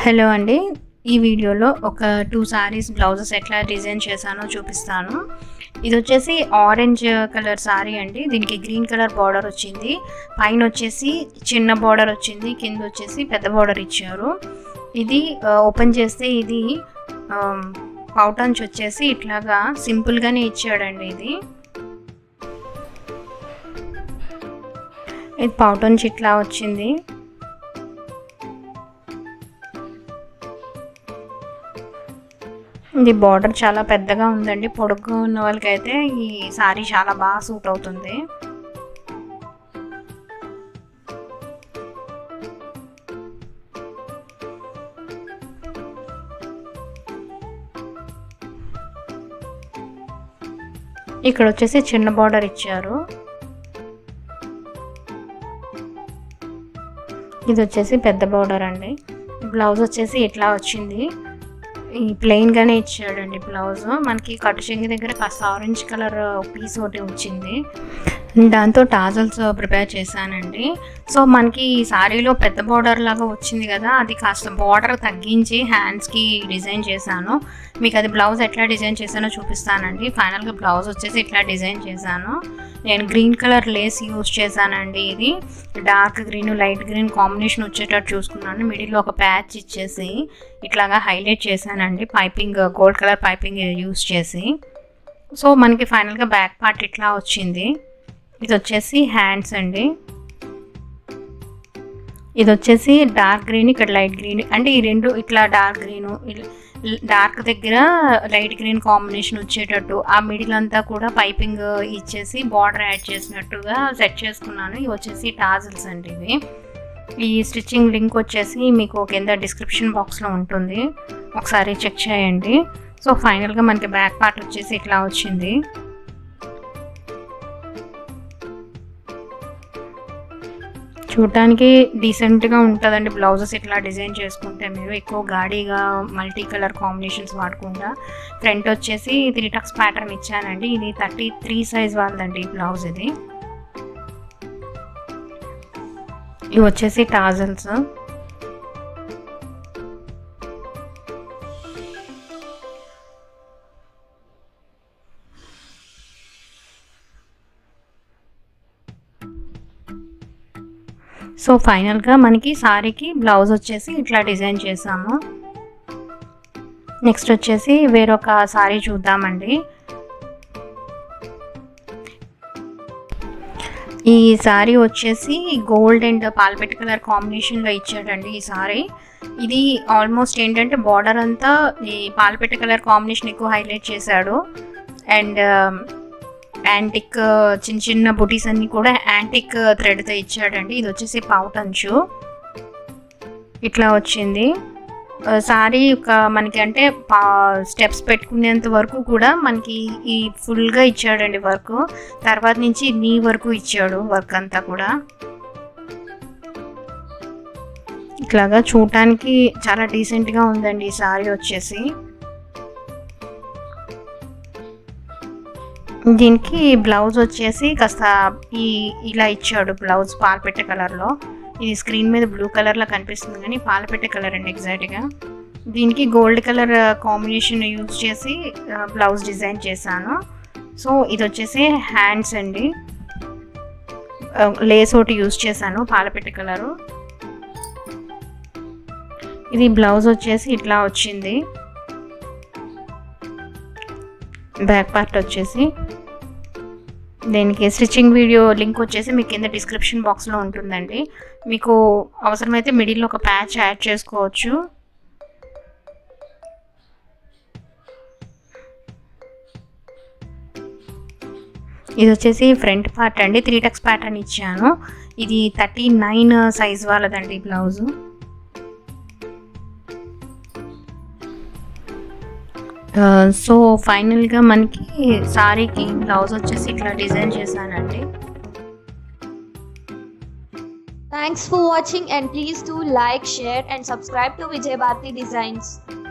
Hello అండి ఈ వీడియోలో ఒక టూ సారీస్ బ్లౌజెస్ ఎట్లా డిజైన్ చేశానో చూపిస్తాను ఇది వచ్చేసి ఆరెంజ్ కలర్ సారీ అండి దీనికి గ్రీన్ కలర్ బార్డర్ వచ్చింది పైన వచ్చేసి చిన్న బార్డర్ వచ్చింది కింద వచ్చేసి పెద్ద బార్డర్ ఇచ్చారు ఇది ఓపెన్ చేస్తే ఇది పౌటంచ్ వచ్చేసి ఇట్లాగా సింపుల్గానే ఇచ్చాడండి ఇది ఇది పౌటంచ్ ఇట్లా వచ్చింది ఇది బార్డర్ చాలా పెద్దగా ఉందండి పొడుగ్గా ఉన్న వాళ్ళకైతే ఈ సారీ చాలా బాగా సూట్ అవుతుంది ఇక్కడ వచ్చేసి చిన్న బార్డర్ ఇచ్చారు ఇది వచ్చేసి పెద్ద బార్డర్ అండి బ్లౌజ్ వచ్చేసి ఇట్లా వచ్చింది ఈ ప్లెయిన్గానే ఇచ్చాడండి బ్లౌజ్ మనకి కట్టు చెంగి దగ్గర కాస్త ఆరెంజ్ కలర్ పీస్ ఒకటి వచ్చింది దాంతో టాజల్స్ ప్రిపేర్ చేశానండి సో మనకి ఈ సారీలో పెద్ద బార్డర్ లాగా వచ్చింది కదా అది కాస్త బార్డర్ తగ్గించి హ్యాండ్స్కి డిజైన్ చేశాను మీకు అది బ్లౌజ్ ఎట్లా డిజైన్ చేశానో చూపిస్తానండి ఫైనల్గా బ్లౌజ్ వచ్చేసి ఇట్లా డిజైన్ చేశాను నేను గ్రీన్ కలర్ లేస్ యూస్ చేశానండి ఇది dark green light green combination వచ్చేటట్టు చూసుకున్నాను మిడిల్లో ఒక ప్యాచ్ ఇచ్చేసి ఇట్లాగా హైలైట్ చేశానండి piping gold colour piping use చేసి సో మనకి ఫైనల్గా బ్యాక్ పార్ట్ ఇట్లా వచ్చింది ఇది వచ్చేసి హ్యాండ్స్ అండి ఇది వచ్చేసి డార్క్ గ్రీన్ ఇక్కడ లైట్ గ్రీన్ అంటే ఈ రెండు ఇట్లా డార్క్ గ్రీన్ డార్క్ దగ్గర లైట్ గ్రీన్ కాంబినేషన్ వచ్చేటట్టు ఆ మిడిల్ అంతా కూడా పైపింగ్ ఇచ్చేసి బార్డర్ యాడ్ చేసినట్టుగా సెట్ చేసుకున్నాను ఇవి వచ్చేసి టాజిల్స్ అండి ఇవి ఈ స్టిచ్చింగ్ లింక్ వచ్చేసి మీకు కింద డిస్క్రిప్షన్ బాక్స్లో ఉంటుంది ఒకసారి చెక్ చేయండి సో ఫైనల్గా మనకి బ్యాక్ పార్ట్ వచ్చేసి ఇట్లా వచ్చింది చూడటానికి డీసెంట్గా ఉంటుందండి బ్లౌజెస్ ఇట్లా డిజైన్ చేసుకుంటే మీరు ఎక్కువ గాడీగా మల్టీ కలర్ కాంబినేషన్స్ వాడకుండా ఫ్రంట్ వచ్చేసి త్రీ టక్స్ ప్యాటర్న్ ఇచ్చానండి ఇది థర్టీ త్రీ సైజ్ వాళ్ళదండి ఈ బ్లౌజ్ ఇది ఇవి వచ్చేసి టాజల్స్ సో ఫైనల్గా మనకి సారీకి బ్లౌజ్ వచ్చేసి ఇట్లా డిజైన్ చేసాము నెక్స్ట్ వచ్చేసి వేరొక సారీ చూద్దామండి ఈ సారీ వచ్చేసి గోల్డ్ అండ్ పాల్పెట్ కలర్ కాంబినేషన్లో ఇచ్చాడండి ఈ సారీ ఇది ఆల్మోస్ట్ ఏంటంటే బార్డర్ అంతా ఈ పాల్పెట్ కలర్ కాంబినేషన్ ఎక్కువ హైలైట్ చేశాడు అండ్ యాంటిక్ చిన్న చిన్న బుటీస్ అన్ని కూడా యాంటిక్ థ్రెడ్తో ఇచ్చాడండి ఇది వచ్చేసి పౌటంచు ఇట్లా వచ్చింది సారీ ఒక మనకి అంటే స్టెప్స్ పెట్టుకునేంత వరకు కూడా మనకి ఈ ఫుల్గా ఇచ్చాడండి వర్క్ తర్వాత నుంచి నీ వరకు ఇచ్చాడు వర్క్ అంతా కూడా ఇట్లాగా చూడటానికి చాలా డీసెంట్గా ఉందండి ఈ సారీ వచ్చేసి దీనికి బ్లౌజ్ వచ్చేసి కాస్త ఈ ఇలా ఇచ్చాడు బ్లౌజ్ పాలపెట్టే కలర్లో ఇది స్క్రీన్ మీద బ్లూ కలర్లో కనిపిస్తుంది కానీ పాలపెట్టే కలర్ అండి ఎగ్జాక్ట్గా దీనికి గోల్డ్ కలర్ కాంబినేషన్ యూజ్ చేసి బ్లౌజ్ డిజైన్ చేశాను సో ఇది వచ్చేసి హ్యాండ్స్ అండి లేస్ ఒకటి యూజ్ చేశాను పాలపెట్టే కలరు ఇది బ్లౌజ్ వచ్చేసి ఇట్లా వచ్చింది బ్యాక్ పార్ట్ వచ్చేసి దీనికి స్టిచ్చింగ్ వీడియో లింక్ వచ్చేసి మీకు కింద డిస్క్రిప్షన్ బాక్స్లో ఉంటుందండి మీకు అవసరమైతే మిడిల్లో ఒక ప్యాచ్ యాడ్ చేసుకోవచ్చు ఇది వచ్చేసి ఫ్రంట్ పార్ట్ అండి త్రీ టక్స్ ప్యాటర్న్ ఇచ్చాను ఇది థర్టీ నైన్ సైజ్ వాళ్ళదండి బ్లౌజు సో ఫైనల్గా మనకి సారీకి బ్లౌజ్ వచ్చేసి ఇట్లా డిజైన్ చేశానండి Thanks for watching and please do like, share and subscribe to Vijay Bharati Designs.